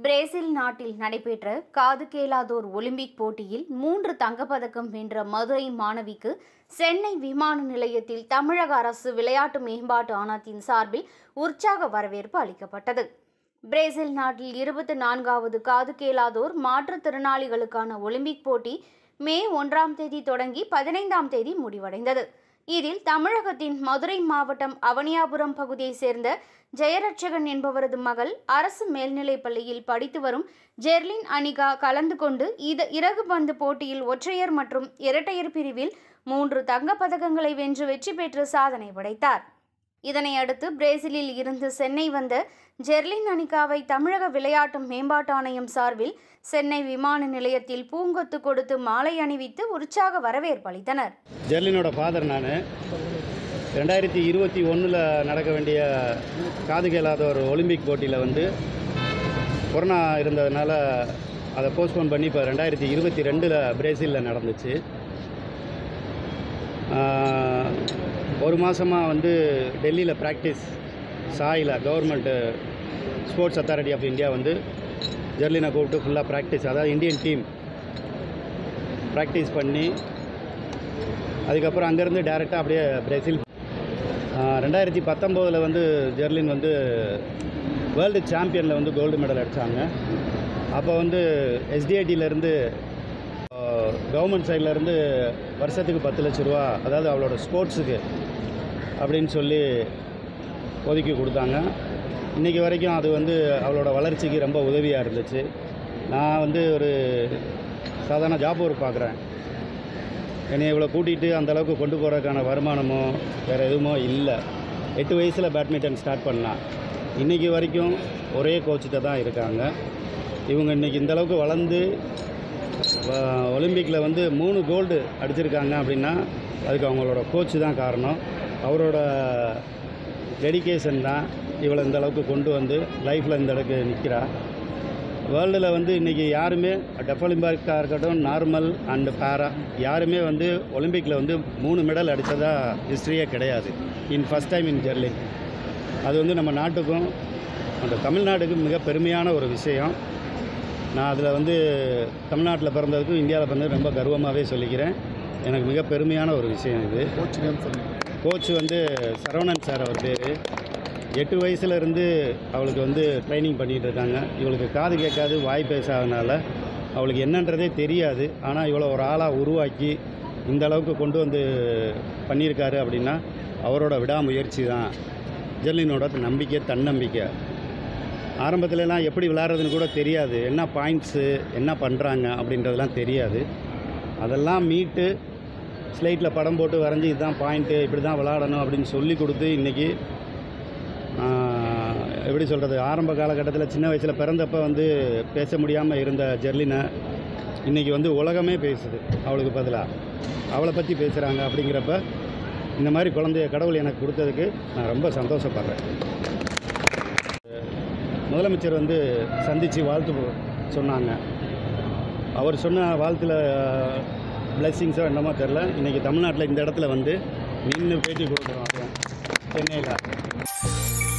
Brazil நாட்டில் நடைபெற்ற காது கேளாதோர் ஒலிம்பிக் போட்டியில் மூன்று தங்கப்பதக்கம் வென்ற மதுரை மாணவிக்கு சென்னை விமான நிலையத்தில் தமிழக அரசு விளையாட்டு மேம்பாட்டு ஆணையத்தின் சார்பில் உற்சாக வரவேற்பு அளிக்கப்பட்டது பிரேசில் நாட்டில் இருபத்தி நான்காவது காது கேளாதோர் மாற்றுத்திறனாளிகளுக்கான ஒலிம்பிக் போட்டி மே ஒன்றாம் தேதி தொடங்கி பதினைந்தாம் தேதி முடிவடைந்தது இதில் தமிழகத்தின் மதுரை மாவட்டம் அவனியாபுரம் பகுதியைச் சேர்ந்த ஜெயரட்சகன் என்பவரது மகள் அரசு மேல்நிலைப் பள்ளியில் படித்து வரும் ஜெர்லின் அனிகா கலந்து கொண்டு இது இறகு பந்து போட்டியில் ஒற்றையர் மற்றும் இரட்டையர் பிரிவில் மூன்று தங்கப் பதக்கங்களை வென்று வெற்றி பெற்று சாதனை படைத்தார் இதனை அடுத்து பிரேசிலில் இருந்து சென்னை வந்த ஜெர்லின் அனிகாவை தமிழக விளையாட்டு மேம்பாட்டு ஆணையம் சார்பில் சென்னை விமான நிலையத்தில் பூங்கொத்து கொடுத்து மாலை அணிவித்து உற்சாக வரவேற்பு அளித்தனர் ஜெர்லினோட ஃபாதர் நான் ரெண்டாயிரத்தி இருபத்தி ஒன்றில் நடக்க வேண்டிய காது கேளாத ஒரு ஒலிம்பிக் போட்டியில் வந்து கொரோனா இருந்ததுனால அதை போஸ்ட்போன் பண்ணி இப்போ ரெண்டாயிரத்தி இருபத்தி ரெண்டில் பிரேசிலில் நடந்துச்சு ஆஹ், ஒரு மாதமாக வந்து டெல்லியில் ப்ராக்டிஸ் சாயில் government sports authority of India வந்து ஜெர்லினை கூப்பிட்டு ஃபுல்லாக ப்ராக்டிஸ் அதாவது இந்தியன் டீம் ப்ராக்டிஸ் பண்ணி அதுக்கப்புறம் அங்கேருந்து டேரெக்டாக அப்படியே பிரேசில் ஆஹ், ரெண்டாயிரத்தி பத்தொம்போதில் வந்து ஜெர்லின் வந்து வேர்ல்டு சாம்பியனில் வந்து கோல்டு மெடல் அடித்தாங்க அப்போ வந்து எஸ்டிஐடியிலேருந்து கவர்மெண்ட் சைட்லேருந்து வருஷத்துக்கு பத்து லட்ச ரூபா அதாவது அவளோட ஸ்போர்ட்ஸுக்கு அப்படின்னு சொல்லி ஒதுக்கி கொடுத்தாங்க இன்றைக்கி வரைக்கும் அது வந்து அவளோட வளர்ச்சிக்கு ரொம்ப உதவியாக இருந்துச்சு நான் வந்து ஒரு சாதாரண ஜாப் ஒர்க் பார்க்குறேன் என்னை இவ்வளோ கூட்டிகிட்டு அந்த அளவுக்கு கொண்டு போகிறதுக்கான வருமானமோ வேறு எதுவுமோ இல்லை எட்டு வயசில் பேட்மிண்டன் ஸ்டார்ட் பண்ணலாம் இன்றைக்கி வரைக்கும் ஒரே கோச்சிட்ட தான் இருக்காங்க இவங்க இன்றைக்கி இந்த அளவுக்கு வளர்ந்து ஒலிம்பிக்கில் வந்து மூணு கோல்டு அடிச்சிருக்காங்க அப்படின்னா அதுக்கு அவங்களோட கோச் தான் காரணம் அவரோட டெடிகேஷன் தான் இவளை இந்த அளவுக்கு கொண்டு வந்து லைஃப்பில் இந்த அளவுக்கு நிற்கிறா வேர்ல்டில் வந்து இன்றைக்கி யாருமே டெஃப் ஒலிம்பிக்காக இருக்கட்டும் நார்மல் அண்டு பேரா யாருமே வந்து ஒலிம்பிக்கில் வந்து மூணு மெடல் அடித்ததா ஹிஸ்ட்ரியே கிடையாது in first time in Jerlin அது வந்து நம்ம நாட்டுக்கும் அந்த தமிழ்நாட்டுக்கும் மிக பெருமையான ஒரு விஷயம் நான் அதில் வந்து தமிழ்நாட்டில் பிறந்ததுக்கும் இந்தியாவில் பிறந்தது ரொம்ப கர்வமாகவே சொல்லிக்கிறேன் எனக்கு மிக பெருமையான ஒரு விஷயம் இது கோச் நேம் சொல்லுங்க கோச் வந்து சரவணன் சார் அவர் பேர் எட்டு வயசுல இருந்து அவளுக்கு வந்து ட்ரைனிங் பண்ணிகிட்டு இருக்காங்க இவளுக்கு காது கேட்காது வாய் பேசாதனால அவளுக்கு என்னன்றதே தெரியாது ஆனால் இவ்வளோ ஒரு ஆளாக உருவாக்கி இந்த அளவுக்கு கொண்டு வந்து பண்ணியிருக்காரு அப்படின்னா அவரோட விடாமுயற்சி தான் ஜெர்லினோட நம்பிக்கை தன்னம்பிக்கை ஆரம்பத்துலலாம் எப்படி விளையாடுறதுன்னு கூட தெரியாது என்ன பாயிண்ட்ஸு என்ன பண்ணுறாங்க அப்படின்றதெல்லாம் தெரியாது அதெல்லாம் மீட்டு ஸ்லைட்டில் படம் போட்டு வரைஞ்சி இதுதான் பாயிண்ட்டு இப்படி தான் விளாடணும் அப்படின்னு சொல்லி கொடுத்து இன்றைக்கி எப்படி சொல்கிறது ஆரம்ப காலகட்டத்தில் சின்ன வயசில் பிறந்தப்ப வந்து பேச முடியாமல் இருந்த ஜெர்லினை இன்றைக்கி வந்து உலகமே பேசுது அவளுக்கு பதிலாக அவளை பற்றி பேசுகிறாங்க அப்படிங்கிறப்ப இந்த மாதிரி குழந்தைய கடவுள் எனக்கு கொடுத்ததுக்கு நான் ரொம்ப சந்தோஷப்படுறேன் முதலமைச்சர் வந்து சந்தித்து வாழ்த்து சொன்னாங்க அவர் சொன்ன வாழ்த்துல பிளெஸ்ஸிங்ஸோ என்னமோ தெரில இன்றைக்கி தமிழ்நாட்டில் இந்த இடத்துல வந்து நின்று பேட்டி கொடுக்குறோம் அதுவும் சென்னையில்